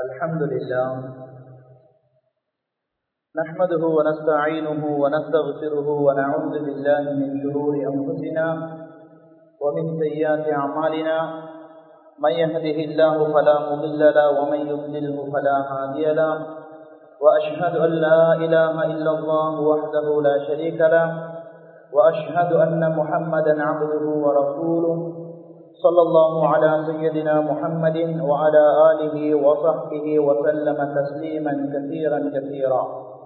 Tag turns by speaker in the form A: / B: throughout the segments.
A: الحمد لله نحمده ونستعينه ونستغفره ونعوذ بالله من شرور أنفسنا ومن سيئات أعمالنا من يهده الله فلا مضل له ومن يضلله فلا هادي له وأشهد أن لا إله إلا الله وحده لا شريك له وأشهد أن محمدا عبده ورسوله صلى الله على سيدنا محمد وعلى آله وصحبه وسلم تسليما كثيرا كثيرا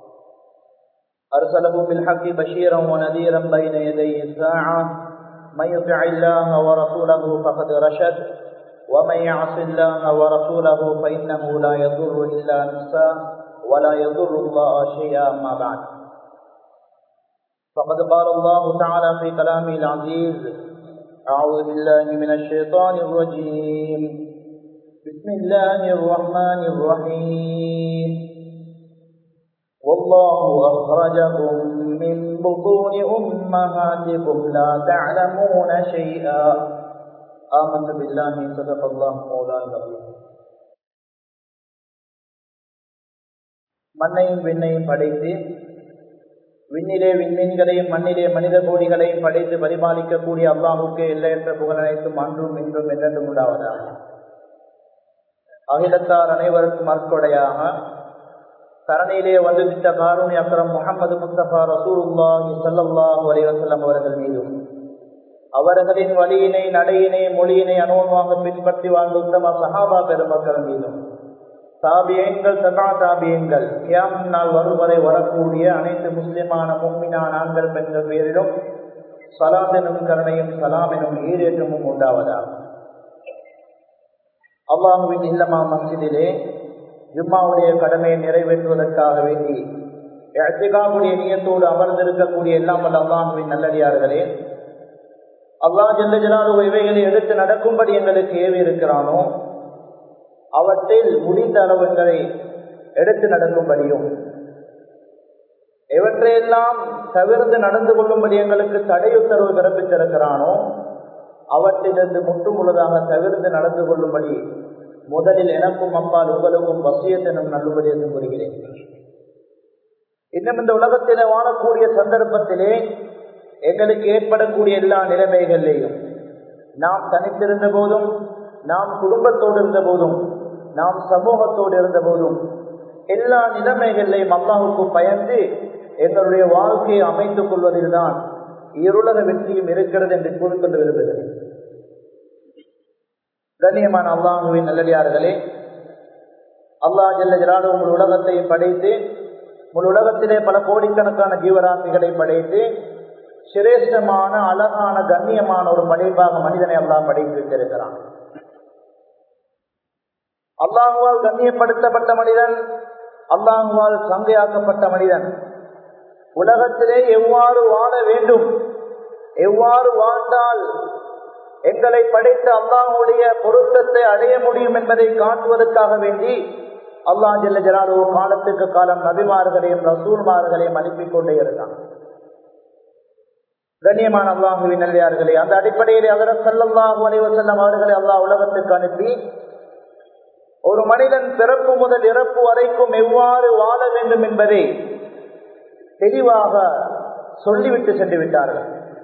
A: أرسله بالحق بشيرا ونذيرا بين يدي الساعة من يطع الله ورسوله فقد رشد ومن يعص الله ورسوله فإنه لا يضر إلا نفسه ولا يضر الله شيئا ما بعد فقد قال الله تعالى في كلامه العزيز أعوذ بالله من الشيطان الرجيم بسم الله الرحمن الرحيم والله أخرجكم من بطون أمهاتكم لا تعلمون شيئا آمنت بالله صدق الله مولانا العظيم மண்ணையும் விண்ணையும் படைத்து விண்ணிலே விண்மீன்களையும் மண்ணிலே மனித கோடிகளையும் படைத்து பரிபாலிக்கக்கூடிய அல்லாஹுக்கு எல்லையற்ற புகழனைத்தும் அன்றும் இன்றும் என்றென்றும் உண்டாவதாக அகிலத்தார் அனைவருக்கும் அற்கொடையாக தரணியிலே வந்துவிட்ட காரூணி அக்கரம் முகமது முஸ்தபா ரசூருல்லாஹி சல்லாஹூ அலைவசல்லம் அவர்கள் மீதும் அவர்களின் வழியினை நடையினை மொழியினை அனுபவமாக பின்பற்றி வாழ்ந்த உத்தம சஹாபா பெருமக்கள் மீதும் தாபியங்கள் ததா தாபியங்கள் கியாம் நாள் வரும் வரை வரக்கூடிய அனைத்து முஸ்லிமான மும்மினான ஆண்கள் பெண்கள் பேரிலும் சலாம் எனும் கருணையும் சலாம் எனும் ஈரேற்றமும் உண்டாவதா அல்லாஹுவின் இல்லமா மஸ்ஜிதிலே ஜும்மாவுடைய கடமையை நிறைவேற்றுவதற்காக வேண்டி எத்திகாவுடைய நியத்தோடு அமர்ந்திருக்கக்கூடிய எல்லாம் வல்ல அல்லாஹுவின் நல்லடியார்களே அல்லாஹ் ஜெல்ல ஜலாலு இவைகளை எடுத்து நடக்கும்படி எங்களுக்கு ஏவி இருக்கிறானோ அவற்றில் முடிந்த அளவுகளை எடுத்து நடக்கும்படியும் எவற்றையெல்லாம் தவிர்த்து நடந்து கொள்ளும்படி எங்களுக்கு தடையுத்தரவு பிறப்பித்திருக்கிறானோ அவற்றிலிருந்து முற்று முழுதாக தவிர்த்து நடந்து கொள்ளும்படி முதலில் எனக்கும் அப்பால் உங்களுக்கும் வசியத்தினும் நல்லுபதேசம் கூறுகிறேன் இன்னும் இந்த உலகத்திலே வாழக்கூடிய சந்தர்ப்பத்திலே எங்களுக்கு ஏற்படக்கூடிய எல்லா நிலைமைகளிலேயும் நாம் தனித்திருந்த போதும் நாம் குடும்பத்தோடு இருந்த போதும் நாம் சமூகத்தோடு இருந்த போதும் எல்லா நிலைமைகளையும் அல்லாவுக்கு பயந்து எங்களுடைய வாழ்க்கையை அமைத்துக் கொள்வதில் தான் இருளக வெற்றியும் இருக்கிறது என்று கூறிக்கொண்டு விரும்புகிறேன் கண்ணியமான அல்லாஹுவின் நல்லடியார்களே அல்லாஹ் ஜல்ல ஜலாடு உங்கள் உலகத்தை படைத்து உங்கள் உலகத்திலே பல கோடிக்கணக்கான ஜீவராசிகளை படைத்து சிரேஷ்டமான அழகான கண்ணியமான ஒரு படைப்பாக மனிதனை அல்லாஹ் படைத்திருக்கிறான் அல்லாஹுவால் கண்ணியப்படுத்தப்பட்ட மனிதன் அல்லாஹுவால் சந்தையாக்கப்பட்ட மனிதன் உலகத்திலே எவ்வாறு வாழ வேண்டும் எவ்வாறு வாழ்ந்தால் எங்களை படைத்த அல்லாஹுடைய பொருத்தத்தை அடைய முடியும் என்பதை காட்டுவதற்காக வேண்டி அல்லாஹ் ஜல்ல ஜலாலோ காலத்துக்கு காலம் நபிமார்களையும் ரசூல்மார்களையும் அனுப்பி கொண்டே இருந்தான் கண்ணியமான அல்லாஹுவின் நல்லியார்களே அந்த அடிப்படையிலே அதர சல்லாஹூ அலைவசல்லம் அவர்களை அல்லாஹ் உலகத்துக்கு அனுப்பி ஒரு மனிதன் பிறப்பு முதல் இறப்பு வரைக்கும் எவ்வாறு வாழ வேண்டும் என்பதை தெளிவாக சொல்லிவிட்டு சென்று விட்டார்கள்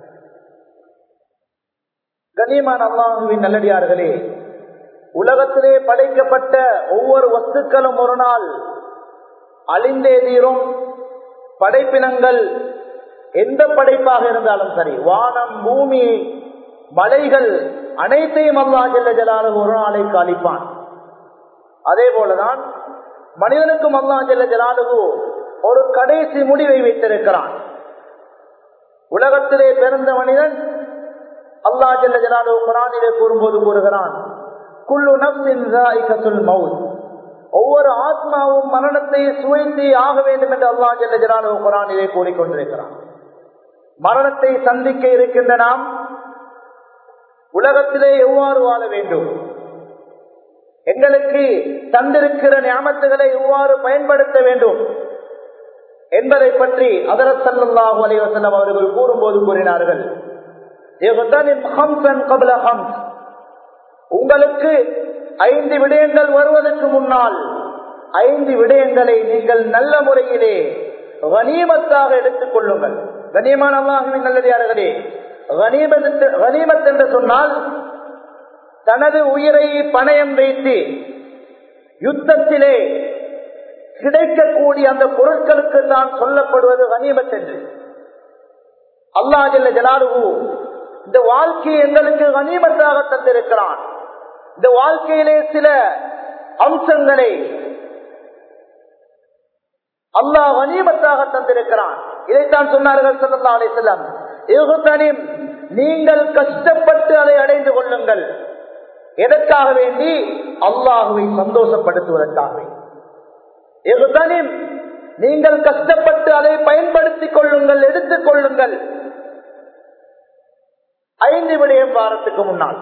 A: கண்ணியமான அல்லாஹுவின் நல்லடியார்களே உலகத்திலே படைக்கப்பட்ட ஒவ்வொரு வஸ்துக்களும் ஒரு நாள் அழிந்தே தீரும் படைப்பினங்கள் எந்த படைப்பாக இருந்தாலும் சரி வானம் பூமி மலைகள் அனைத்தையும் அல்லா ஜெல்ல ஜலால ஒரு நாளை காலிப்பான் அதே போலதான் மனிதனுக்கும் அல்லா ஜெல்ல ஜலாலுகு ஒரு கடைசி முடிவை வைத்திருக்கிறான் உலகத்திலே பிறந்த மனிதன் அல்லா ஜெல்ல ஜலாலு குரானிலே கூறும்போது கூறுகிறான் குல்லு நப்சின் மவுத் ஒவ்வொரு ஆத்மாவும் மரணத்தை சுவைத்து ஆக வேண்டும் என்று அல்லா ஜெல்ல ஜலாலு குரானிலே கூறிக்கொண்டிருக்கிறான் மரணத்தை சந்திக்க இருக்கின்ற நாம் உலகத்திலே எவ்வாறு வாழ வேண்டும் எங்களுக்கு தந்திருக்கிற ஞாபகத்துகளை எவ்வாறு பயன்படுத்த வேண்டும் என்பதை பற்றி அதரத் சல்லாஹூ அலைவசல்லம் அவர்கள் கூறும்போது கூறினார்கள் உங்களுக்கு ஐந்து விடயங்கள் வருவதற்கு முன்னால் ஐந்து விடயங்களை நீங்கள் நல்ல முறையிலே கனிமத்தாக எடுத்துக் கொள்ளுங்கள் கனியமான அல்லாஹுவின் நல்லதார்களே கனிமத் என்று சொன்னால் தனது உயிரை பணயம் வைத்து யுத்தத்திலே கிடைக்கக்கூடிய அந்த பொருட்களுக்கு தான் சொல்லப்படுவது கனிமத் என்று அல்லா ஜல்ல ஜலாலுகு இந்த வாழ்க்கையை எங்களுக்கு கனிமத்தாக தந்திருக்கிறான் இந்த வாழ்க்கையிலே சில அம்சங்களை அல்லாஹ் கனிமத்தாக தந்திருக்கிறான் இதைத்தான் சொன்னார்கள் சொல்லா அலை செல்லம் நீங்கள் கஷ்டப்பட்டு அதை அடைந்து கொள்ளுங்கள் எதற்காக வேண்டி அல்லாஹுவை சந்தோஷப்படுத்துவதற்காக நீங்கள் கஷ்டப்பட்டு அதை பயன்படுத்திக் கொள்ளுங்கள் எடுத்துக் கொள்ளுங்கள் ஐந்து விடயம் வாரத்துக்கு முன்னால்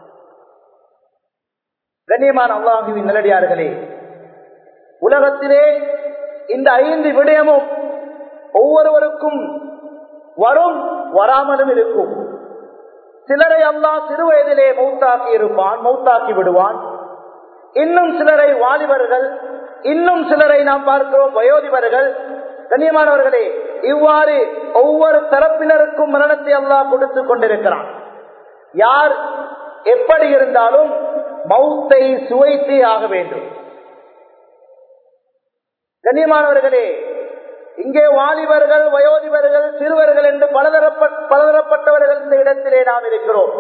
A: கண்ணியமான அல்லாஹுவின் நல்லடியார்களே உலகத்திலே இந்த ஐந்து விடயமும் ஒவ்வொருவருக்கும் வரும் வராமலும் இருக்கும் சிலரை அல்லா சிறு வயதிலே மௌத்தாக்கி இருப்பான் மௌத்தாக்கி விடுவான் இன்னும் சிலரை வாலிபர்கள் இன்னும் சிலரை நாம் பார்க்கிறோம் வயோதிபர்கள் கண்ணியமானவர்களே இவ்வாறு ஒவ்வொரு தரப்பினருக்கும் மரணத்தை அல்லாஹ் கொடுத்து கொண்டிருக்கிறான் யார் எப்படி இருந்தாலும் மௌத்தை சுவைத்தே ஆக வேண்டும் கண்ணியமானவர்களே இங்கே வாலிபர்கள் வயோதிபர்கள் சிறுவர்கள் என்று பலதரப்பட்டவர்கள் இந்த இடத்திலே நாம் இருக்கிறோம்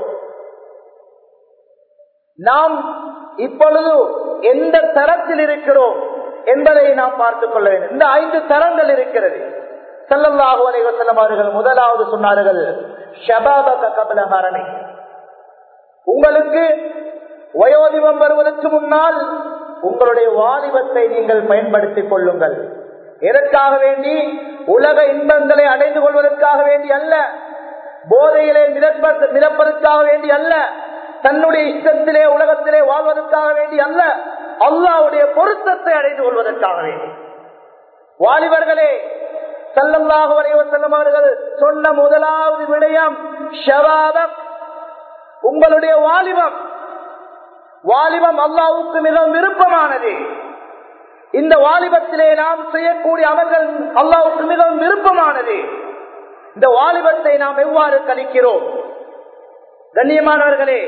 A: நாம் இப்பொழுது எந்த தரத்தில் இருக்கிறோம் என்பதை நாம் பார்த்துக் கொள்ள வேண்டும் இந்த ஐந்து தரங்கள் இருக்கிறது செல்லல்லாஹு அலைவசல்லம் அவர்கள் முதலாவது சொன்னார்கள் ஷபாபக கபலஹரணை உங்களுக்கு வயோதிபம் வருவதற்கு முன்னால் உங்களுடைய வாலிபத்தை நீங்கள் பயன்படுத்திக் கொள்ளுங்கள் எதற்காக வேண்டி உலக இன்பங்களை அடைந்து கொள்வதற்காக வேண்டி அல்ல போதையிலே மிதப்பதற்காக வேண்டி அல்ல தன்னுடைய இஷ்டத்திலே உலகத்திலே வாழ்வதற்காக வேண்டி அல்ல அல்லாவுடைய பொருத்தத்தை அடைந்து கொள்வதற்காக வேண்டி வாலிபர்களே செல்லமாக வரைவர் செல்லும் அவர்கள் சொன்ன முதலாவது விடயம் ஷவாதம் உங்களுடைய வாலிபம் வாலிபம் அல்லாவுக்கு மிகவும் விருப்பமானது இந்த வாலிபத்திலே நாம் செய்யக்கூடிய அமல்கள் அல்லாவுக்கு மிகவும் விருப்பமானது இந்த வாலிபத்தை நாம் எவ்வாறு கழிக்கிறோம் கண்ணியமானவர்களே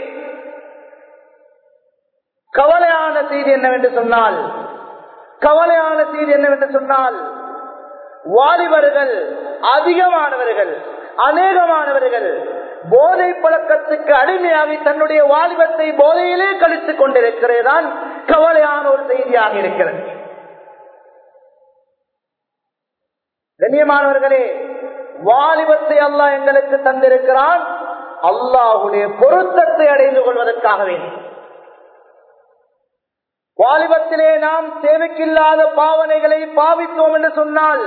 A: கவலையான செய்தி என்னவென்று சொன்னால் கவலையான செய்தி என்னவென்று சொன்னால் வாலிபர்கள் அதிகமானவர்கள் அநேகமானவர்கள் போதை பழக்கத்துக்கு அடிமையாகி தன்னுடைய வாலிபத்தை போதையிலே கழித்துக் கொண்டிருக்கிறதுதான் கவலையான ஒரு செய்தியாக இருக்கிறது கண்ணியமானவர்களே வாலிபத்தை அல்லாஹ் எங்களுக்கு தந்திருக்கிறான் அல்லாஹுடைய பொருத்தத்தை அடைந்து கொள்வதற்காக வேண்டும் வாலிபத்திலே நாம் தேவைக்கில்லாத பாவனைகளை பாவித்தோம் என்று சொன்னால்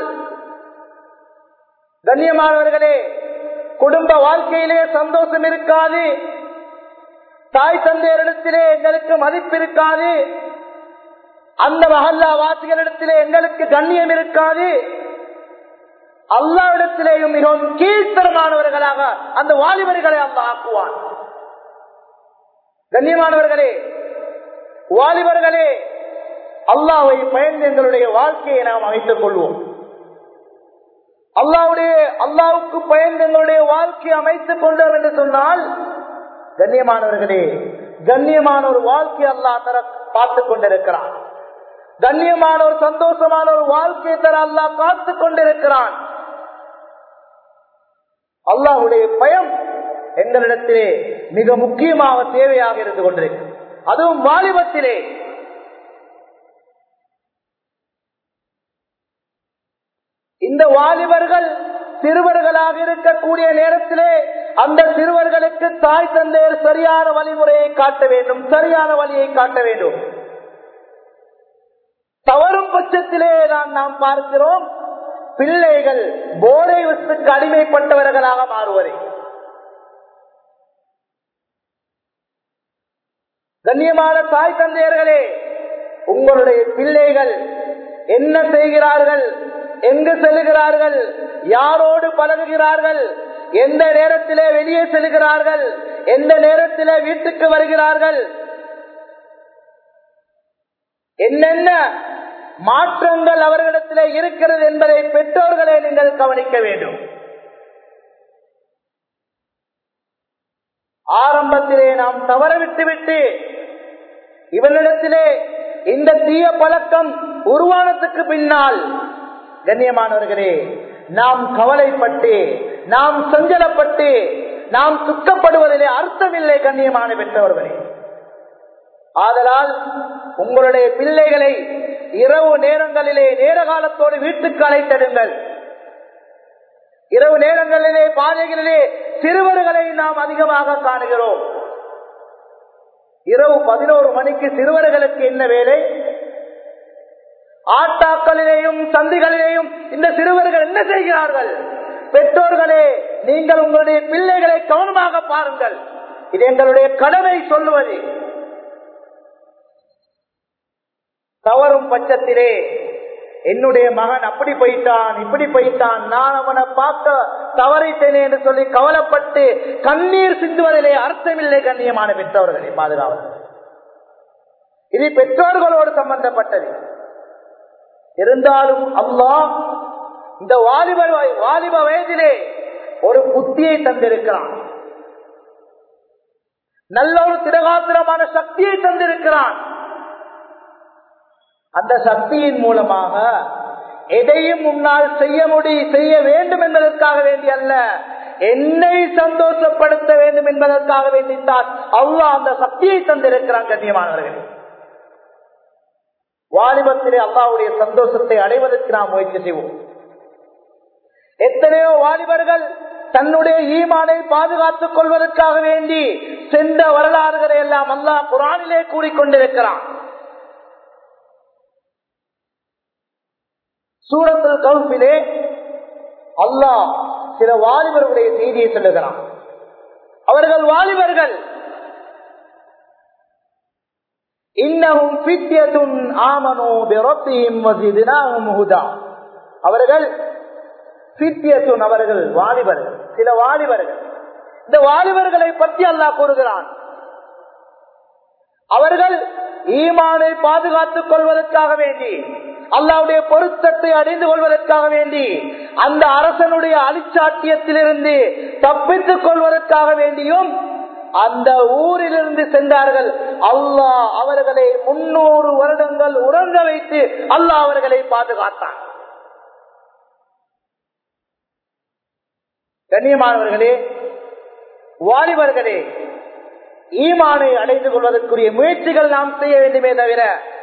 A: கண்ணியமானவர்களே குடும்ப வாழ்க்கையிலே சந்தோஷம் இருக்காது தாய் தந்தையரிடத்திலே எங்களுக்கு மதிப்பு இருக்காது அந்த மகல்லா வாசிகளிடத்திலே எங்களுக்கு கண்ணியம் இருக்காது அல்லாவிடத்திலேயும் மிகவும் கீழ்த்தரமானவர்களாக அந்த வாலிபர்களை அந்த ஆக்குவான் கண்ணியமானவர்களே வாலிபர்களே அல்லாவை பயந்து எங்களுடைய வாழ்க்கையை நாம் அமைத்துக் கொள்வோம் அல்லாவுடைய அல்லாவுக்கு பயந்து எங்களுடைய வாழ்க்கையை அமைத்துக் கொண்டோம் என்று சொன்னால் கண்ணியமானவர்களே கண்ணியமான ஒரு வாழ்க்கை அல்லா தர பார்த்துக் கொண்டிருக்கிறான் கண்ணியமான ஒரு சந்தோஷமான ஒரு வாழ்க்கையை தர அல்லா காத்து கொண்டிருக்கிறான் அல்லாஹுடைய பயம் எங்களிடத்திலே மிக முக்கியமாக தேவையாக இருந்து கொண்டிருக்கு அதுவும் வாலிபத்திலே இந்த வாலிபர்கள் சிறுவர்களாக இருக்கக்கூடிய நேரத்திலே அந்த சிறுவர்களுக்கு தாய் தந்தையர் சரியான வழிமுறையை காட்ட வேண்டும் சரியான வழியை காட்ட வேண்டும் தவறும் பட்சத்திலே தான் நாம் பார்க்கிறோம் பிள்ளைகள் போதை வசுக்கு அடிமைப்பட்டவர்களாக மாறுவதை கண்ணியமான தாய் தந்தையர்களே உங்களுடைய பிள்ளைகள் என்ன செய்கிறார்கள் எங்கு செல்கிறார்கள் யாரோடு பழகுகிறார்கள் எந்த நேரத்திலே வெளியே செல்கிறார்கள் எந்த நேரத்திலே வீட்டுக்கு வருகிறார்கள் என்னென்ன மாற்றங்கள் அவர்களிடத்தில் இருக்கிறது என்பதை பெற்றோர்களே நீங்கள் கவனிக்க வேண்டும் ஆரம்பத்திலே நாம் தவற விட்டுவிட்டு இவனிடத்திலே இந்த தீய பழக்கம் உருவானத்துக்கு பின்னால் கண்ணியமானவர்களே நாம் கவலைப்பட்டு நாம் சஞ்சலப்பட்டு நாம் துக்கப்படுவதிலே அர்த்தமில்லை கண்ணியமான பெற்றவர்களே ஆதலால் உங்களுடைய பிள்ளைகளை இரவு நேரங்களிலே நேர காலத்தோடு வீட்டுக்கு அழைத்திடுங்கள் இரவு நேரங்களிலே பாதைகளிலே சிறுவர்களை நாம் அதிகமாக காணுகிறோம் இரவு பதினோரு மணிக்கு சிறுவர்களுக்கு என்ன வேலை ஆட்டாக்களிலேயும் சந்திகளிலேயும் இந்த சிறுவர்கள் என்ன செய்கிறார்கள் பெற்றோர்களே நீங்கள் உங்களுடைய பிள்ளைகளை கவனமாக பாருங்கள் இது எங்களுடைய கடமை சொல்லுவது தவறும் பட்சத்திலே என்னுடைய மகன் அப்படி போயிட்டான் இப்படி போயிட்டான் நான் அவனை பார்க்க தவறிட்டேனே என்று சொல்லி கவலைப்பட்டு கண்ணீர் சிந்துவதிலே அர்த்தமில்லை கண்ணியமான பெற்றோர்களே பாதுகாவல் இது பெற்றோர்களோடு சம்பந்தப்பட்டது இருந்தாலும் அல்லாஹ் இந்த வாலிப வாலிப வயதிலே ஒரு புத்தியை தந்திருக்கிறான் நல்ல ஒரு திரகாத்திரமான சக்தியை தந்திருக்கிறான் அந்த சக்தியின் மூலமாக எதையும் முன்னால் செய்ய முடி செய்ய வேண்டும் என்பதற்காக வேண்டி அல்ல என்னை சந்தோஷப்படுத்த வேண்டும் என்பதற்காக வேண்டித்தான் அவ்வளவு அந்த சக்தியை தந்திருக்கிறான் கண்ணியமானவர்கள் வாலிபத்திலே அல்லாவுடைய சந்தோஷத்தை அடைவதற்கு நாம் முயற்சி செய்வோம் எத்தனையோ வாலிபர்கள் தன்னுடைய ஈமானை பாதுகாத்துக் கொள்வதற்காக வேண்டி சென்ற வரலாறுகளை எல்லாம் அல்லாஹ் குரானிலே கூறிக்கொண்டிருக்கிறான் சூரத்தில் கவுப்பிலே அல்லாஹ் சில வாலிபர்களுடைய செய்தியை சொல்லுகிறான் அவர்கள் வாலிபர்கள் இன்னமும் பித்தியத்தும் ஆமனோ பெரத்தியும் வசிதினாகும் ஹுதா அவர்கள் பித்தியத்துன் அவர்கள் வாலிபர்கள் சில வாலிபர்கள் இந்த வாலிபர்களை பற்றி அல்லாஹ் கூறுகிறான் அவர்கள் ஈமானை பாதுகாத்துக் கொள்வதற்காக வேண்டி அல்லாவுடைய பொருத்தத்தை அடைந்து கொள்வதற்காக வேண்டி அந்த அரசனுடைய அலிச்சாட்டியத்திலிருந்து தப்பித்துக் கொள்வதற்காக வேண்டியும் அந்த ஊரிலிருந்து சென்றார்கள் அல்லாஹ் அவர்களை முன்னூறு வருடங்கள் உறங்க வைத்து அல்லாஹ் அவர்களை பாதுகாத்தான் கண்ணியமானவர்களே வாலிபர்களே ஈமானை அடைந்து கொள்வதற்குரிய முயற்சிகள் நாம் செய்ய வேண்டுமே தவிர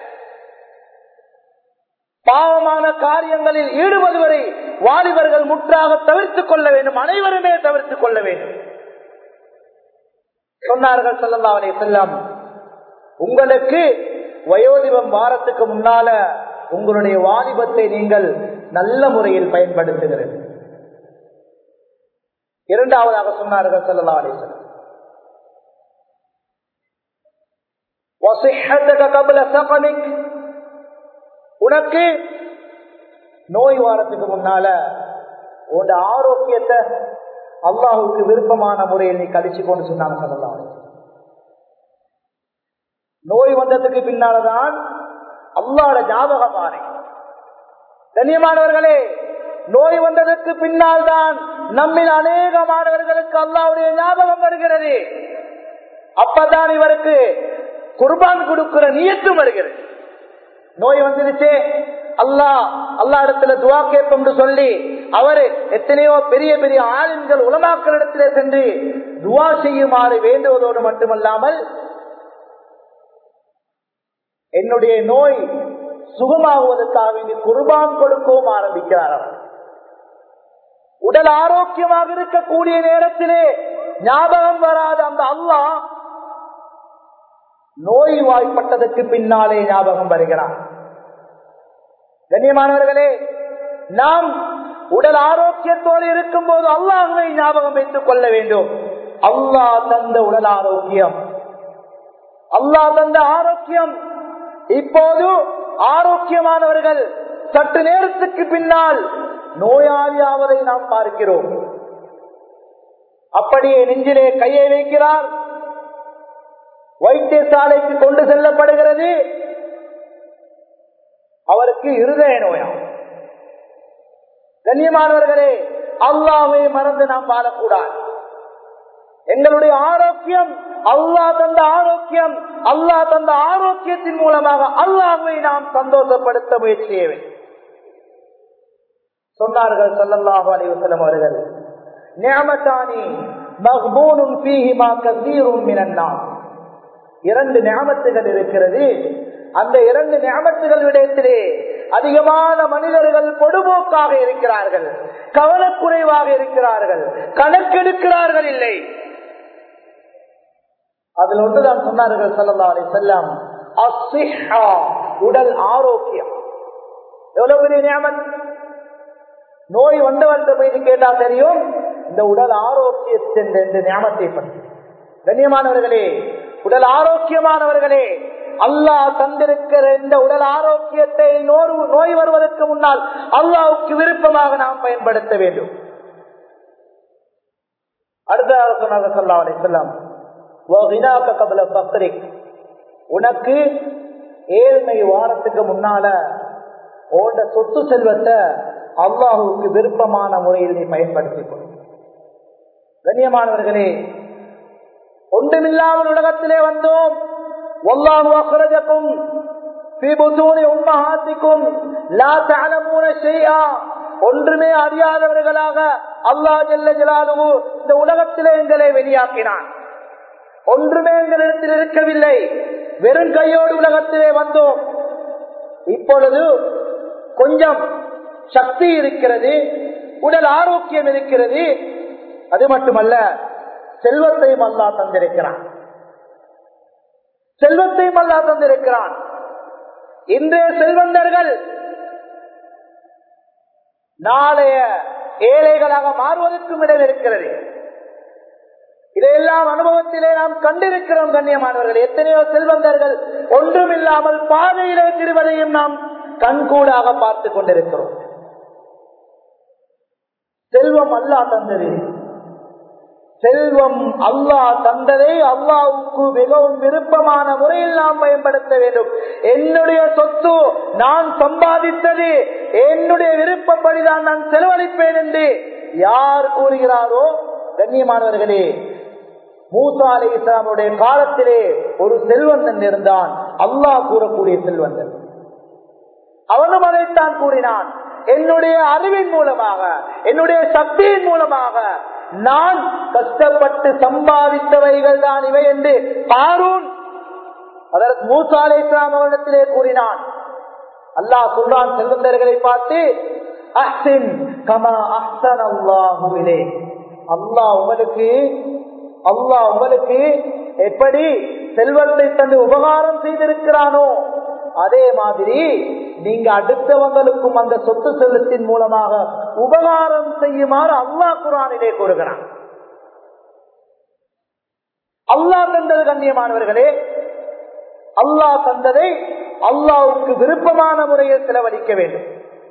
A: பாவமான காரியங்களில் ஈடுபடுவதை வாலிபர்கள் முற்றாக தவிர்த்துக் கொள்ள வேண்டும் அனைவருமே தவிர்த்துக் கொள்ள வேண்டும் சொன்னார்கள் செல்லல்லாவனை செல்லம் உங்களுக்கு வயோதிபம் வாரத்துக்கு முன்னால உங்களுடைய வாலிபத்தை நீங்கள் நல்ல முறையில் பயன்படுத்துகிறது இரண்டாவதாக சொன்னார்கள் செல்லல்லா அலிசல்லம் உனக்கு நோய் வாரத்துக்கு முன்னால உன் ஆரோக்கியத்தை அல்லாஹுக்கு விருப்பமான முறையில் நீ கழிச்சு கொண்டு சொன்னாங்க சொல்லலாம் நோய் வந்ததுக்கு பின்னால்தான் அல்லாட ஞாபகம் மாறி கண்ணியமானவர்களே நோய் வந்ததற்கு பின்னால் தான் நம்மில் அநேக மாணவர்களுக்கு அல்லாவுடைய ஞாபகம் வருகிறது அப்பதான் இவருக்கு குர்பான் கொடுக்கிற நியத்தும் வருகிறது நோய் வந்துருச்சே அல்லா அல்லா இடத்துல துவா கேட்போம் சொல்லி அவரு எத்தனையோ பெரிய பெரிய ஆளுங்கள் உலமாக்கள் இடத்துல சென்று துவா செய்யுமாறு வேண்டுவதோடு மட்டுமல்லாமல் என்னுடைய நோய் சுகமாகுவதற்காக வேண்டி குர்பான் கொடுக்கவும் ஆரம்பிக்கிறார் அவர் உடல் ஆரோக்கியமாக இருக்கக்கூடிய நேரத்திலே ஞாபகம் வராத அந்த அல்லா நோய் வாய்ப்பட்டதற்கு பின்னாலே ஞாபகம் வருகிறார் கண்ணியமானவர்களே நாம் உடல் ஆரோக்கியத்தோடு இருக்கும் போது அல்லாஹுவை ஞாபகம் வைத்துக் கொள்ள வேண்டும் அல்லாஹ் தந்த உடல் ஆரோக்கியம் அல்லாஹ் தந்த ஆரோக்கியம் இப்போது ஆரோக்கியமானவர்கள் சற்று நேரத்துக்கு பின்னால் நோயாளியாவதை நாம் பார்க்கிறோம் அப்படியே நெஞ்சிலே கையை வைக்கிறார் வைத்தியசாலைக்கு கொண்டு செல்லப்படுகிறது அவருக்கு இருதய நோயாம் கண்ணியமானவர்களே அல்லாவை மறந்து நாம் வாழக்கூடாது எங்களுடைய ஆரோக்கியம் அல்லாஹ் தந்த ஆரோக்கியம் அல்லாஹ் தந்த ஆரோக்கியத்தின் மூலமாக அல்லாஹை நாம் சந்தோஷப்படுத்த முயற்சி செய்ய வேண்டும் சொன்னார்கள் சல்லல்லாஹு அலைஹி வஸல்லம் அவர்கள் நிஅமத்தானி மக்பூனும் ஃபீஹிமா கஸீரும் மினன் நாஸ் இரண்டு நியமத்துகள் இருக்கிறது அந்த இரண்டு நியமத்துகள் விடயத்திலே அதிகமான மனிதர்கள் பொடுபோக்காக இருக்கிறார்கள் கவனக்குறைவாக இருக்கிறார்கள் கணக்கெடுக்கிறார்கள் இல்லை அதில் ஒன்றுதான் சொன்னார்கள் சல்லா அலி செல்லம் உடல் ஆரோக்கியம் எவ்வளவு பெரிய நியமன் நோய் வந்தவன் போய் கேட்டா தெரியும் இந்த உடல் ஆரோக்கியத்தின் இந்த ஞாபகத்தை பற்றி கண்ணியமானவர்களே உடல் ஆரோக்கியமானவர்களே அல்லாஹ் தந்திருக்கிற இந்த உடல் ஆரோக்கியத்தை நோய் வருவதற்கு முன்னால் அல்லாவுக்கு விருப்பமாக நாம் பயன்படுத்த வேண்டும் அடுத்ததாக சொன்னாங்க சொல்லா அலை செல்லாம் உனக்கு ஏழ்மை வாரத்துக்கு முன்னால ஓட சொத்து செல்வத்தை அல்லாஹுக்கு விருப்பமான முறையில் நீ பயன்படுத்திக் கொள் கண்ணியமானவர்களே ஒன்றுமில்லாமல் உலகத்திலே வந்தோம் ஒல்லாஹு அக்ரஜக்கும் உம்மஹாத்திக்கும் லா தஅலமூன ஷைஆ ஒன்றுமே அறியாதவர்களாக அல்லாஹ் ஜல்ல ஜலாலுஹு இந்த உலகத்திலே எங்களை வெளியாக்கினான் ஒன்றுமே எங்களிடத்தில் இருக்கவில்லை வெறும் கையோடு உலகத்திலே வந்தோம் இப்பொழுது கொஞ்சம் சக்தி இருக்கிறது உடல் ஆரோக்கியம் இருக்கிறது அது மட்டுமல்ல செல்வத்தையும் அல்லா தந்திருக்கிறான் செல்வத்தையும் அல்லா தந்திருக்கிறான் இன்றைய செல்வந்தர்கள் நாளைய ஏழைகளாக மாறுவதற்கும் இடம் இருக்கிறது இதையெல்லாம் அனுபவத்திலே நாம் கண்டிருக்கிறோம் கண்ணியமானவர்கள் எத்தனையோ செல்வந்தர்கள் ஒன்றுமில்லாமல் பாதையிலே திருவதையும் நாம் கண்கூடாக பார்த்து கொண்டிருக்கிறோம் செல்வம் அல்லா தந்தது செல்வம் அல்லாஹ் தந்ததை அல்லாவுக்கு மிகவும் விருப்பமான முறையில் நாம் பயன்படுத்த வேண்டும் என்னுடைய சொத்து நான் சம்பாதித்தது என்னுடைய விருப்பப்படிதான் நான் செலவழிப்பேன் என்று யார் கூறுகிறாரோ கண்ணியமானவர்களே மூசா அலி இஸ்லாமுடைய காலத்திலே ஒரு செல்வந்தன் இருந்தான் அல்லாஹ் கூறக்கூடிய செல்வந்தன் அவனும் அதைத்தான் கூறினான் என்னுடைய அறிவின் மூலமாக என்னுடைய சக்தியின் மூலமாக நான் கஷ்டப்பட்டு சம்பாதித்தவைகள் தான் இவை என்று பாரூன் அதற்கு மூசா அலி இஸ்லாம் அவரிடத்திலே கூறினான் அல்லாஹ் சொல்றான் செல்வந்தர்களை பார்த்து அஹ்சின் கமா அஹ்சன் அல்லாஹுவிலே அல்லாஹ் உங்களுக்கு அல்லாஹ் உங்களுக்கு எப்படி செல்வத்தை தந்து உபகாரம் செய்திருக்கிறானோ அதே மாதிரி நீங்க அடுத்தவங்களுக்கும் அந்த சொத்து செல்வத்தின் மூலமாக உபகாரம் செய்யுமாறு அல்லாஹ் குரானிலே கூறுகிறான் அல்லாஹ் தந்தது கண்ணியமானவர்களே அல்லாஹ் தந்ததை அல்லாவுக்கு விருப்பமான முறையில் செலவழிக்க வேண்டும்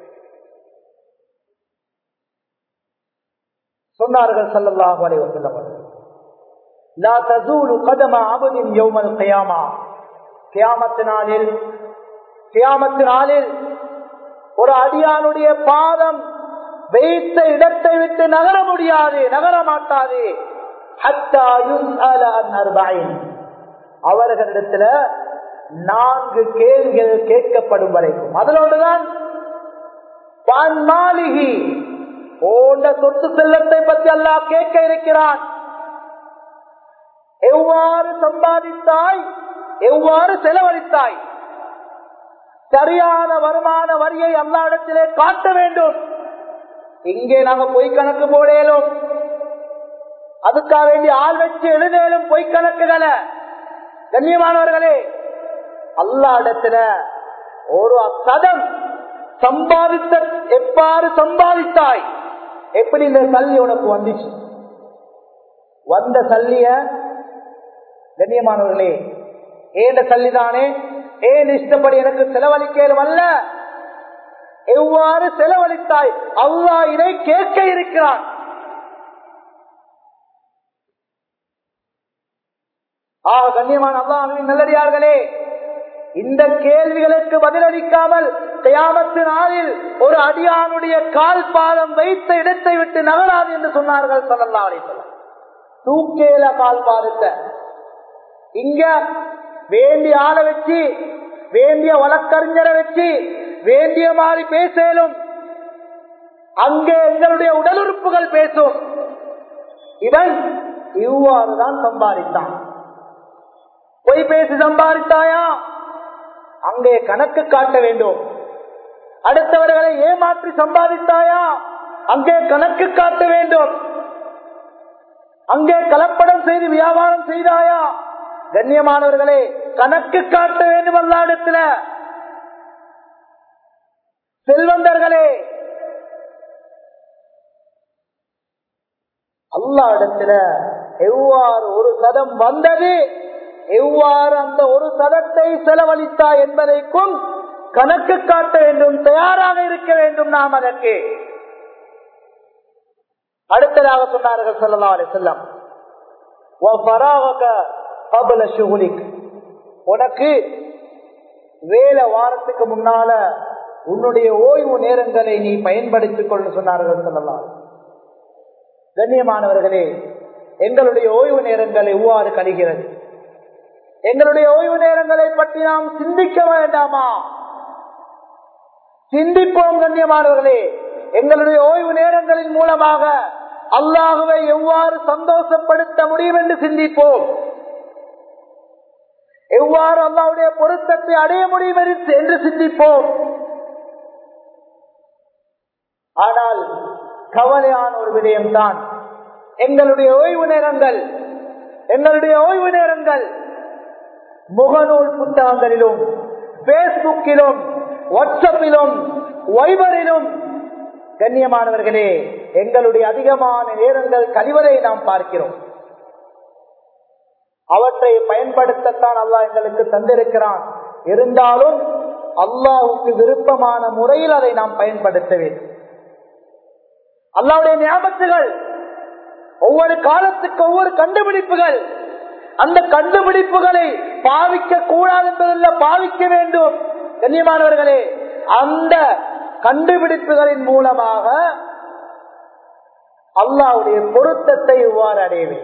A: சொன்னார்கள் சல்லல்லாஹு அலைஹி வஸல்லம் லா தஸூலு கதம அபதின் யௌமல் கியாமா கியாமத் நாளில் கியாமத் நாளில் ஒரு அடியானுடைய பாதம் வைத்த இடத்தை விட்டு நகர முடியாது நகர மாட்டாது ஹத்தா யுஸ்அல அன் அர்பஈன் அவர்களிடத்துல நான்கு கேள்விகள் கேட்கப்படும் வரைக்கும் அதிலோடுதான் மாளிகி ஓண்ட சொத்து செல்லத்தை பற்றி அல்லாஹ் கேட்க இருக்கிறான் எவ்வாறு சம்பாதித்தாய் எவ்வாறு செலவழித்தாய் சரியான வருமான வரியை அல்லா இடத்திலே காட்ட வேண்டும் இங்கே நாங்க பொய் கணக்கு போடலும் அதுக்காக வேண்டி ஆள் வச்சு எழுதலும் பொய் கணக்குகளை கண்ணியமானவர்களே அல்லா இடத்துல ஒரு சதம் சம்பாதித்த எப்பாறு சம்பாதித்தாய் எப்படி இந்த சல்லி உனக்கு வந்துச்சு வந்த சல்லிய கண்ணியமானவர்களே ஏன் சல்லிதானே ஏன் இஷ்டப்படி எனக்கு செலவழிக்கலும் அல்ல எவ்வாறு செலவழித்தாய் அல்லா இதை கேட்க இருக்கிறான் ஆக கண்ணியமான அல்லாஹின் நல்லடியார்களே இந்த கேள்விகளுக்கு பதிலளிக்காமல் கயாமத்து நாளில் ஒரு அடியானுடைய கால் பாதம் வைத்த இடத்தை விட்டு நகராது என்று சொன்னார்கள் சொல்லலாம் அழைத்தலாம் தூக்கேல கால் பாதத்தை இங்க வேண்டிய ஆளை வச்சு வேண்டிய வழக்கறிஞரை வச்சு வேண்டிய மாதிரி பேசலும் அங்கே எங்களுடைய உடல் உறுப்புகள் பேசும் இவன் இவ்வாறுதான் சம்பாதித்தான் பொய் பேசி சம்பாதித்தாயா அங்கே கணக்கு காட்ட வேண்டும் அடுத்தவர்களை ஏமாற்றி சம்பாதித்தாயா அங்கே கணக்கு காட்ட வேண்டும் அங்கே கலப்படம் செய்து வியாபாரம் செய்தாயா கண்ணியமானவர்களே கணக்கு காட்ட வேண்டும் அல்லாடத்துல செல்வந்தர்களே அல்லா இடத்துல எவ்வாறு ஒரு சதம் வந்தது எவ்வாறு அந்த ஒரு சதத்தை செலவழித்தா என்பதைக்கும் கணக்கு காட்ட வேண்டும் தயாராக இருக்க வேண்டும் நாம் அதற்கு அடுத்ததாக சொன்னார்கள் சொல்லலாம் அலை செல்லம் உனக்கு வேலை வாரத்துக்கு முன்னால உன்னுடைய ஓய்வு நேரங்களை நீ பயன்படுத்திக் கொள்ள சொன்னார்கள் சொல்லலாம் கண்ணியமானவர்களே எங்களுடைய ஓய்வு நேரங்கள் எவ்வாறு கழிகிறது எங்களுடைய ஓய்வு நேரங்களை பற்றி நாம் சிந்திக்க வேண்டாமா சிந்திப்போம் கண்ணியமானவர்களே எங்களுடைய ஓய்வு நேரங்களின் மூலமாக அல்லாஹுவை எவ்வாறு சந்தோஷப்படுத்த முடியும் என்று சிந்திப்போம் எவ்வாறு அல்லாவுடைய பொருத்தத்தை அடைய முடியும் என்று சிந்திப்போம் ஆனால் கவலையான ஒரு விடயம்தான் எங்களுடைய ஓய்வு நேரங்கள் எங்களுடைய ஓய்வு நேரங்கள் முகநூல் புத்தகங்களிலும் பேஸ்புக்கிலும் வாட்ஸ்அப்பிலும் வைபரிலும் கண்ணியமானவர்களே எங்களுடைய அதிகமான நேரங்கள் கழிவதை நாம் பார்க்கிறோம் அவற்றை பயன்படுத்தத்தான் அல்லாஹ் எங்களுக்கு தந்திருக்கிறான் இருந்தாலும் அல்லாஹுக்கு விருப்பமான முறையில் அதை நாம் பயன்படுத்த வேண்டும் அல்லாவுடைய ஞாபகத்துகள் ஒவ்வொரு காலத்துக்கு ஒவ்வொரு கண்டுபிடிப்புகள் அந்த கண்டுபிடிப்புகளை பாவிக்க கூடாது என்பதல்ல பாவிக்க வேண்டும் கண்ணியமானவர்களே அந்த கண்டுபிடிப்புகளின் மூலமாக அல்லாவுடைய பொருத்தத்தை எவ்வாறு அடையவே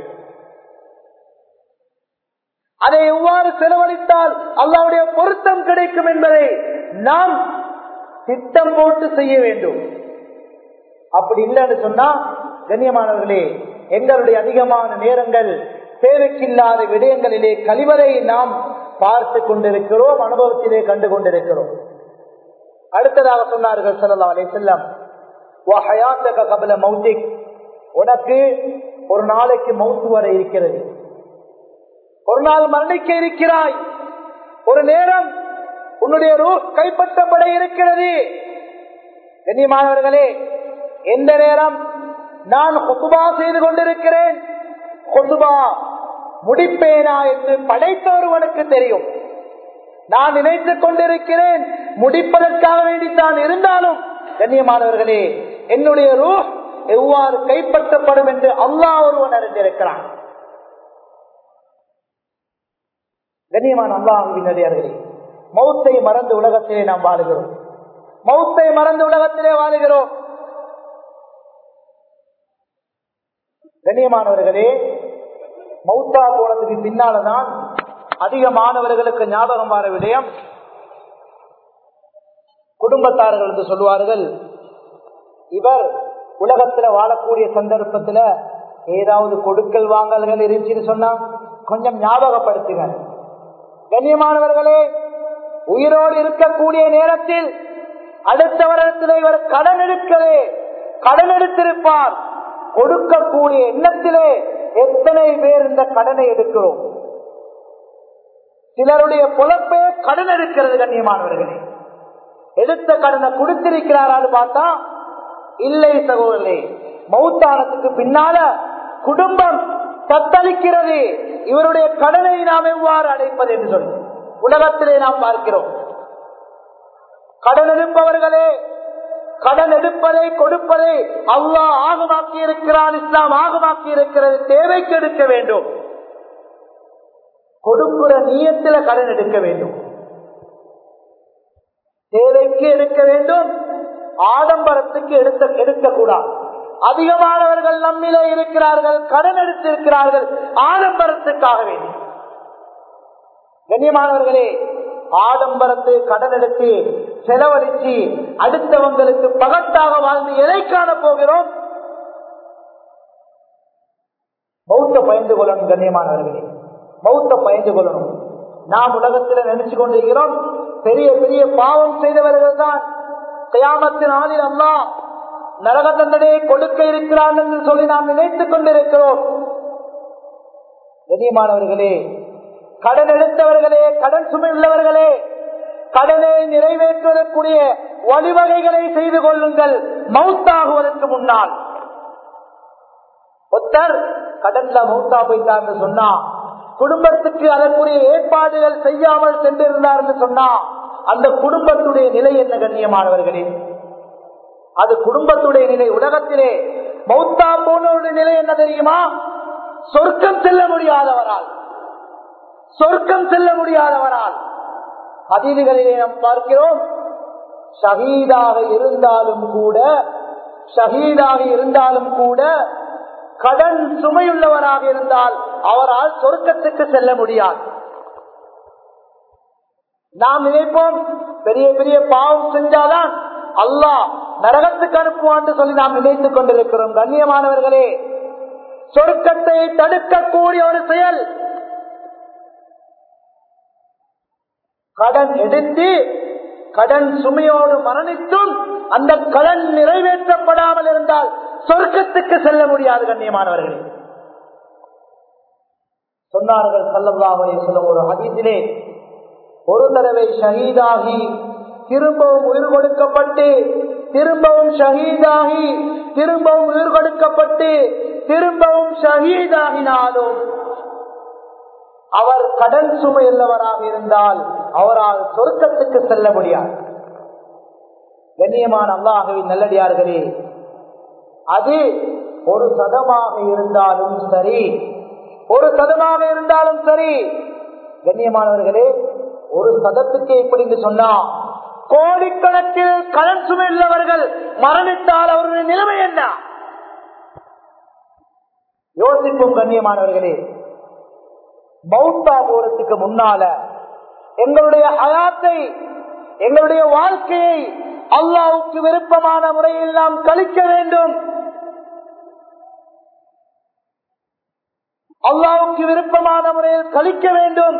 A: அதை எவ்வாறு செலவழித்தால் அல்லாவுடைய பொருத்தம் கிடைக்கும் என்பதை நாம் திட்டம் போட்டு செய்ய வேண்டும் அப்படி இல்லைன்னு சொன்னா கண்ணியமானவர்களே எங்களுடைய அதிகமான நேரங்கள் தேவைக்கில்லாத விடயங்களிலே கழிவறை நாம் பார்த்து கொண்டிருக்கிறோம் அனுபவத்திலே கண்டு கொண்டிருக்கிறோம் அடுத்ததாக சொன்னார்கள் சொல்லலாம் அலை செல்லம் கபல மௌத்திக் உனக்கு ஒரு நாளைக்கு மௌத்து வர இருக்கிறது ஒரு நாள் மரணிக்க இருக்கிறாய் ஒரு நேரம் உன்னுடைய ரூ கைப்பற்றப்பட இருக்கிறது கண்ணியமானவர்களே எந்த நேரம் நான் கொத்துபா செய்து கொண்டிருக்கிறேன் கொத்துபா முடிப்பேனா என்று படைத்த ஒருவனுக்கு தெரியும் நான் நினைத்துக் கொண்டிருக்கிறேன் முடிப்பதற்காக வேண்டித்தான் இருந்தாலும் கண்ணியமானவர்களே என்னுடைய ரூ எவ்வாறு கைப்பற்றப்படும் என்று அல்லாஹ் ஒருவன் அறிந்திருக்கிறான் கண்ணியமான அல்லாஹினடியார்களே மௌத்தை மறந்து உலகத்திலே நாம் வாழுகிறோம் மௌத்தை மறந்து உலகத்திலே வாழுகிறோம் கண்ணியமானவர்களே மௌத்தா போனதுக்கு பின்னால்தான் அதிக மாணவர்களுக்கு ஞாபகம் வர விடயம் குடும்பத்தார்கள் என்று சொல்லுவார்கள் இவர் உலகத்துல வாழக்கூடிய சந்தர்ப்பத்துல ஏதாவது கொடுக்கல் வாங்கல்கள் இருந்துச்சுன்னு சொன்னா கொஞ்சம் ஞாபகப்படுத்துங்க கண்ணியமானவர்களே உயிரோடு இருக்கக்கூடிய நேரத்தில் அடுத்த வருடத்தில் இவர் கடன் எடுக்கலே கடன் எடுத்திருப்பார் கொடுக்கக்கூடிய எண்ணத்திலே எத்தனை பேர் இந்த கடனை எடுக்கிறோம் சிலருடைய பொழப்பே கடன் எடுக்கிறது கண்ணியமானவர்களே எடுத்த கடனை கொடுத்திருக்கிறாரான்னு பார்த்தா இல்லை சகோதரே மௌத்தானத்துக்கு பின்னால குடும்பம் தத்தளிக்கிறது இவருடைய கடனை நாம் எவ்வாறு அடைப்பது என்று சொல்லி உலகத்திலே நாம் பார்க்கிறோம் கடன் எடுப்பவர்களே கடன் எடுப்பதை கொடுப்பதை அல்லாஹ் ஆகமாக்கி இருக்கிறான் இஸ்லாம் ஆகமாக்கி இருக்கிறது தேவைக்கு எடுக்க வேண்டும் கொடுக்கிற நீயத்தில கடன் எடுக்க வேண்டும் தேவைக்கு எடுக்க வேண்டும் ஆடம்பரத்துக்கு எடுக்க எடுக்கக்கூடாது அதிகமானவர்கள் நம்மிலே இருக்கிறார்கள் கடன் எடுத்திருக்கிறார்கள் ஆடம்பரத்துக்காக வேண்டி கண்ணியமானவர்களே ஆடம்பரத்தை கடன் எடுத்து செலவழித்து அடுத்தவங்களுக்கு பகட்டாக வாழ்ந்து எதை காண போகிறோம் மௌத்த பயந்து கொள்ளணும் கண்ணியமானவர்களே மௌத்த பயந்து கொள்ளணும் நாம் உலகத்தில் நினைச்சு கொண்டிருக்கிறோம் பெரிய பெரிய பாவம் செய்தவர்கள் தான் கயாமத்தின் ஆளில் அல்லா நரக தண்டனையை கொடுக்க இருக்கிறான் என்று சொல்லி நாம் நினைத்துக் கொண்டிருக்கிறோம் கண்ணியமானவர்களே கடன் எடுத்தவர்களே கடன் சுமை உள்ளவர்களே கடனை நிறைவேற்றுவதற்குரிய வழிவகைகளை செய்து கொள்ளுங்கள் மவுத்தாகுவதற்கு முன்னால் ஒத்தர் கடன்ல மௌத்தா போயிட்டார் சொன்னா குடும்பத்துக்கு அதற்குரிய ஏற்பாடுகள் செய்யாமல் சென்றிருந்தார் சொன்னா அந்த குடும்பத்துடைய நிலை என்ன கண்ணியமானவர்களே அது குடும்பத்துடைய நிலை உலகத்திலே மௌத்தா போனவருடைய நிலை என்ன தெரியுமா சொர்க்கம் செல்ல முடியாதவரால் சொர்க்கம் செல்ல முடியாதவரால் அதிதிகளிலே நாம் பார்க்கிறோம் ஷஹீதாக இருந்தாலும் கூட ஷஹீதாக இருந்தாலும் கூட கடன் சுமையுள்ளவராக இருந்தால் அவரால் சொர்க்கத்துக்கு செல்ல முடியாது நாம் நினைப்போம் பெரிய பெரிய பாவம் செஞ்சாதான் அல்லாஹ் நரகத்துக்கு அனுப்புவான் சொல்லி நாம் நினைத்துக் கொண்டிருக்கிறோம் கண்ணியமானவர்களே சொர்க்கத்தை தடுக்கக்கூடிய ஒரு செயல் கடன் எடுத்து கடன் சுமையோடு மரணித்தும் அந்த கடன் நிறைவேற்றப்படாமல் இருந்தால் சொர்க்கத்துக்கு செல்ல முடியாது கண்ணியமானவர்களே சொன்னார்கள் சல்லல்லாஹே சொல்லும் ஒரு அதிதிலே ஒரு தடவை ஷஹீதாகி திரும்பவும் உயிர் கொடுக்கப்பட்டு திரும்பவும் ஷஹீதாகி திரும்பவும் உயிர் கொடுக்கப்பட்டு திரும்பவும் ஷஹீதாகினாலும் அவர் கடன் சுமை உள்ளவராக இருந்தால் அவரால் சொர்க்கத்துக்கு செல்ல முடியாது கண்ணியமான அல்லாஹவின் நல்லடியார்களே அது ஒரு சதமாக இருந்தாலும் சரி ஒரு சதமாக இருந்தாலும் சரி கண்ணியமானவர்களே ஒரு சதத்துக்கு எப்படி சொன்னா கோடிக்கணக்கில் கடன் சுமை உள்ளவர்கள் மரணித்தால் அவருடைய நிலைமை என்ன யோசிப்போம் கண்ணியமானவர்களே மௌத்தா போறதுக்கு முன்னால எங்களுடைய ஹயாத்தை எங்களுடைய வாழ்க்கையை அல்லாவுக்கு விருப்பமான முறையில் நாம் கழிக்க வேண்டும் அல்லாவுக்கு விருப்பமான முறையில் கழிக்க வேண்டும்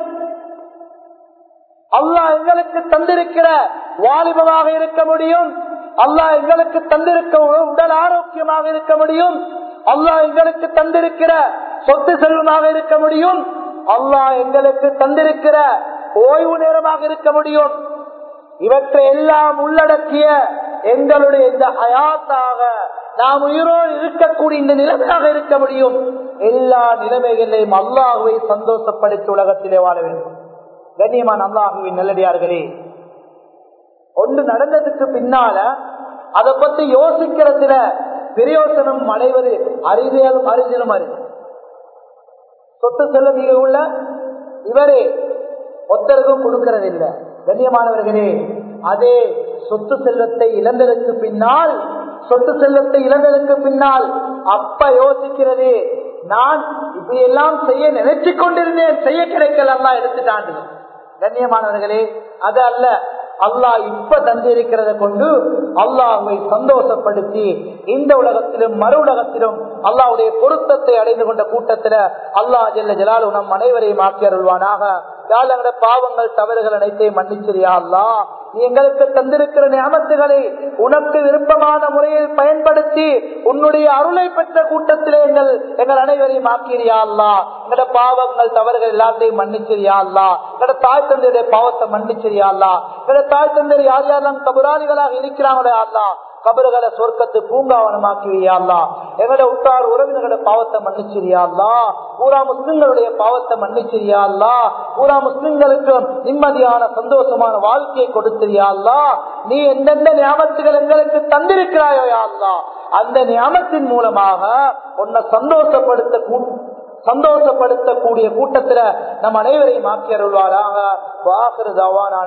A: அல்லாஹ் எங்களுக்கு தந்திருக்கிற வாலிபமாக இருக்க முடியும் அல்லாஹ் எங்களுக்கு தந்திருக்க உடல் ஆரோக்கியமாக இருக்க முடியும் அல்லாஹ் எங்களுக்கு தந்திருக்கிற சொத்து செல்வமாக இருக்க முடியும் அல்லாஹ் எங்களுக்கு தந்திருக்கிற ஓய்வு நேரமாக இருக்க முடியும் இவற்றை எல்லாம் உள்ளடக்கிய எங்களுடைய இந்த ஹயாத்தாக நாம் உயிரோடு இருக்கக்கூடிய இந்த நிலைமையாக இருக்க முடியும் எல்லா நிலைமைகளையும் அல்லாஹுவை சந்தோஷப்படுத்தி உலகத்திலே வாழ வேண்டும் கண்ணியமான அல்லாஹுவின் நல்லடியார்களே ஒன்று நடந்ததுக்கு பின்னால அதை பத்தி யோசிக்கிறதுல பிரயோசனம் அடைவது அறிவியலும் அறிஞரும் அறிவு சொத்து செல்ல மிக உள்ள இவரே ஒத்தருக்கும் கொடுக்கறதில்லை கண்ணியமானவர்களே அதே சொத்து செல்வத்தை இழந்ததற்கு பின்னால் சொத்து செல்வத்தை இழந்ததற்கு பின்னால் அப்ப யோசிக்கிறது நான் இப்படி எல்லாம் செய்ய நினைச்சு கொண்டிருந்தேன் செய்ய கிடைக்கலாம் எடுத்துட்டாண்டு கண்ணியமானவர்களே அது அல்ல அல்லாஹ் இப்ப தந்திருக்கிறத கொண்டு அல்லாஹுவை சந்தோஷப்படுத்தி இந்த உலகத்திலும் மறு உலகத்திலும் அல்லாவுடைய பொருத்தத்தை அடைந்து கொண்ட கூட்டத்துல அல்லாஹ் ஜெல்ல ஜலாலு நம் அனைவரையும் ஆக்கி அருள்வானாக யாழங்கள பாவங்கள் தவறுகள் அனைத்தையும் மன்னிச்சிரியா அல்லா நீ எங்களுக்கு தந்திருக்கிற ஞாபகத்துகளை உனக்கு விருப்பமான முறையில் பயன்படுத்தி உன்னுடைய அருளை பெற்ற கூட்டத்திலே எங்கள் எங்கள் அனைவரையும் ஆக்கிரியா அல்லா எங்களோட பாவங்கள் தவறுகள் எல்லாத்தையும் மன்னிச்சிரியா அல்லா எங்களோட தாய் தந்தையுடைய பாவத்தை மன்னிச்சிரியா அல்லா எங்களோட தாய் தந்தை யார் யாரெல்லாம் கபுராளிகளாக இருக்கிறாங்களே அல்லா கபறுகளை சொர்க்கத்து பூங்காவனமாக்கிவியாள்லா எங்களோட உத்தார் உறவினர்களோட பாவத்தை மன்னிச்சிரியாள்லா பூரா முஸ்லிம்களுடைய பாவத்தை மன்னிச்சிரியாள்லா பூரா முஸ்லிம்களுக்கு நிம்மதியான சந்தோஷமான வாழ்க்கையை கொடுத்திரியாள்லா நீ எந்தெந்த ஞாபகத்துகள் எங்களுக்கு தந்திருக்கிறாயோ யாழ்லா அந்த ஞாபகத்தின் மூலமாக உன்னை சந்தோஷப்படுத்த சந்தோஷப்படுத்தக்கூடிய கூட்டத்துல நம் அனைவரையும் ஆக்கி அருள்வாராக வாக்குறதாவான